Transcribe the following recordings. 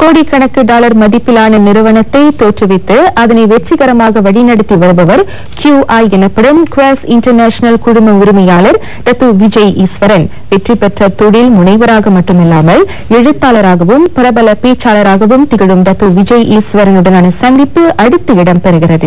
கோடிக்கணக்கு dollar மதிப்பிலான நிறுவனத்தை தோற்றுவித்து அதனை வெற்றிகரமாக வழிநடத்தி வருபவர் QI எனப்படும் குவாஸ் இன்டர்நேஷனல் குழும உரிமையாளர் டத்து விஜய் ஈஸ்வரன் வெற்றி பெற்ற தொழில் முனைவராக மட்டுமில்லாமல் எழுத்தாளராகவும் பிரபல பேச்சாளராகவும் திகழும் டத்து விஜய் ஈஸ்வரனுடனான சந்திப்பு அடுத்து இடம்பெறுகிறது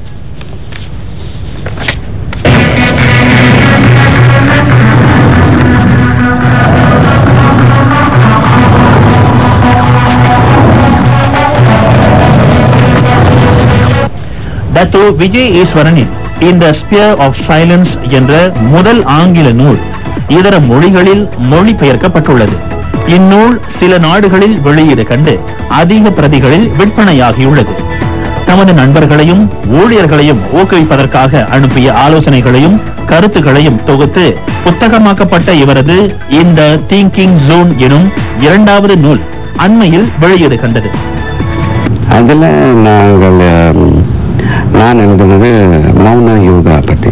டத்து விஜய் ஈஸ்வரனின் இந்த ஸ்பியர் ஆஃப் சைலன்ஸ் என்ற முதல் ஆங்கில நூல் இதர மொழிகளில் மொழிபெயர்க்கப்பட்டுள்ளது இந்நூல் சில நாடுகளில் வெளியீடு கண்டு அதிக பிரதிகளில் விற்பனையாகியுள்ளது தமது நண்பர்களையும் ஊழியர்களையும் ஊக்குவிப்பதற்காக அனுப்பிய ஆலோசனைகளையும் கருத்துகளையும் தொகுத்து புத்தகமாக்கப்பட்ட இவரது இந்த திங்கிங் ஜோன் எனும் இரண்டாவது நூல் அண்மையில் வெளியீடு கண்டது அதில் நாங்கள் ம், நான் எழுதுனது மௌன யோகா பற்றி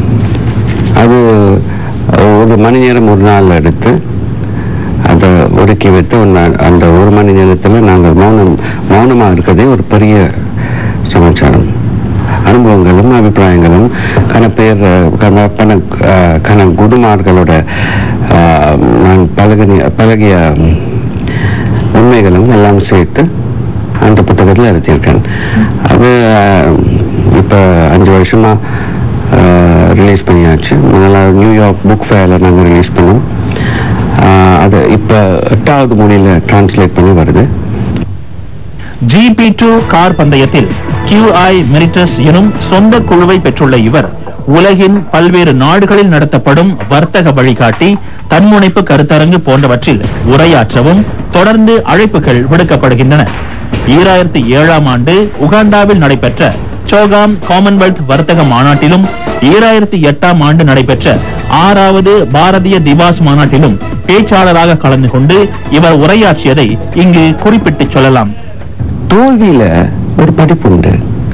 அது ஒரு மணி நேரம் ஒரு நாள் எடுத்து அதை ஒதுக்கி வைத்து ஒரு நாள் அந்த ஒரு மணி நேரத்தில் நாங்கள் மௌனம் மௌனமாக இருக்கிறதே ஒரு பெரிய சமாச்சாரம் அனுபவங்களும் அபிப்பிராயங்களும் கன பேர் கன பல அஹ், கன குருமார்களோட அஹ், நான் பழகிய பழகிய ம், உண்மைகளும் எல்லாம் சேர்த்து அந்த புத்தகத்தில் எழுதியிருக்கேன் அது அஹ், இப்ப அஞ்சு வருஷமா ரிலீஸ் பண்ணியாச்சு முதல்ல நியூயார்க் புக் ஃபேர்ல நாங்கள் ரிலீஸ் பண்ணோம் அஹ், அது இப்ப எட்டாவது மொழியில டிரான்ஸ்லேட் பண்ணி வருது ஜிபி டூ கார் பந்தயத்தில் QI மெரிட்டஸ் எனும் சொந்த குழுவை பெற்றுள்ள இவர் உலகின் பல்வேறு நாடுகளில் நடத்தப்படும் வர்த்தக வழிகாட்டி தன்முனைப்பு கருத்தரங்கு போன்றவற்றில் உரையாற்றவும் தொடர்ந்து அழைப்புகள் விடுக்கப்படுகின்றன ஈராயிரத்தி ஏழாம் ஆண்டு உகாண்டாவில் நடைபெற்ற சோகாம் காமன்வெல்த் வர்த்தக மாநாட்டிலும் ஈராயிரத்தி எட்டாம் ஆண்டு நடைபெற்ற ஆறாவது பாரதிய திவாஸ் மாநாட்டிலும் பேச்சாளராக கலந்து கொண்டு இவர் உரையாற்றியதை இங்கு குறிப்பிட்டுச் சொல்லலாம் தோல்வியில ஒரு படிப்பு உண்டு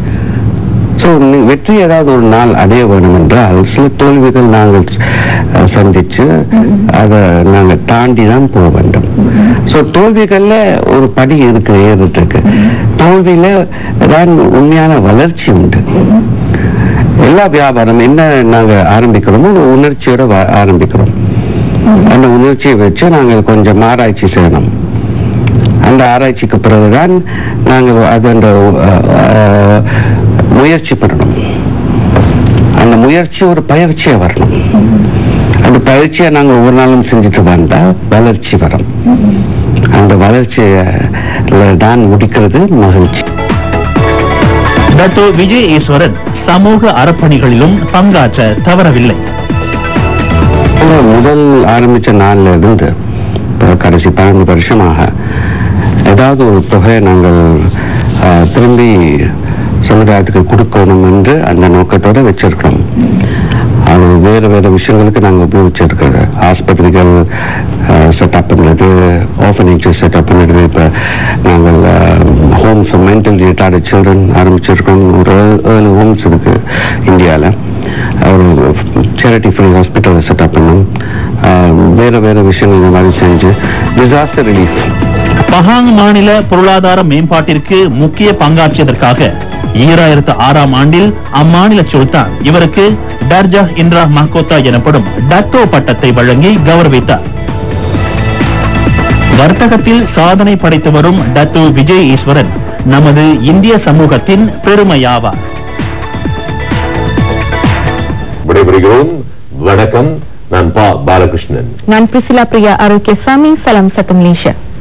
ஸோ வெற்றி ஏதாவது ஒரு நாள் அடைய வேணும் என்றால் சில தோல்விகள் நாங்கள் அஹ், சந்திச்சு அதை நாங்கள் தாண்டி தான் போக வேண்டும் ஸோ தோல்விகள்ல ஒரு படி இருக்கு ஏறிட்டு இருக்கு தோல்வியில தான் உண்மையான வளர்ச்சி உண்டு எல்லா வியாபாரம் என்ன நாங்க ஆரம்பிக்கிறோமோ ஒரு உணர்ச்சியோட வ- ஆரம்பிக்கிறோம் அந்த உணர்ச்சியை வச்சு நாங்கள் கொஞ்சம் ஆராய்ச்சி செய்யணும் அந்த ஆராய்ச்சிக்கு பிறகுதான் நாங்கள் அது அந்த அஹ், அஹ், முயற்சி பண்ணணும் அந்த முயற்சி ஒரு பயிற்சியா வரணும் அந்த பயிற்சியை நாங்கள் ஒவ்வொரு நாளும் செஞ்சுட்டு வந்தா வளர்ச்சி வரும் அந்த வளர்ச்சியை தான் முடிக்கிறது மகிழ்ச்சி டாக்டர் விஜய் ஈஸ்வரன் சமூக அறப்பணிகளிலும் பங்காற்ற தவறவில்லை இப்போ முதல் ஆரம்பிச்ச நாள்ல இருந்து இப்போ கடைசி பன்னெண்டு வருஷமாக ஏதாவது ஒரு தொகையை நாங்கள் ஆஹ், திரும்பி சமுதாயத்துக்கு கொடுக்கணும் என்று அந்த நோக்கத்தோட வச்சிருக்கோம் அது வேறு வேறு விஷயங்களுக்கு நாங்கள் உபயோகிச்சிருக்கிறது ஆஸ்பத்திரிகள் செட்டப் பண்ணுறது ஆர்ஃபனேஜஸ் செட்டப் பண்ணுறது இப்போ நாங்கள் home for mental retarded children ஆரம்பிச்சிருக்கோம் ஒரு ஏழு ஹோம்ஸ் இருக்கு இந்தியாவில் ஒரு சேரிட்டி ஃப்ரீ ஹாஸ்பிட்டல் செட்டப் பண்ணோம் ஆஹ் வேற வேற விஷயங்கள் இந்த மாதிரி செஞ்சு டிசாஸ்டர் ரிலீஃப் பஹாங் மாநில பொருளாதார மேம்பாட்டிற்கு முக்கிய பங்காற்றியதற்காக ஈராயிரத்து ஆறாம் ஆண்டில் அம்மாநில சுல்தான் இவருக்கு டர்ஜா இந்திரா மஹ்கோத்தா எனப்படும் டட்டோ பட்டத்தை வழங்கி கௌரவித்தார் வர்த்தகத்தில் சாதனை படைத்து வரும் டத்து விஜய் ஈஸ்வரன் நமது இந்திய சமூகத்தின் பெருமையாவார் விடைபெறுகிறோம் வணக்கம் நான் பா பாலகிருஷ்ணன் நான் பிரிசிலா பிரியா ஆரோக்கியசாமி சலாம் சத்து மலேசியா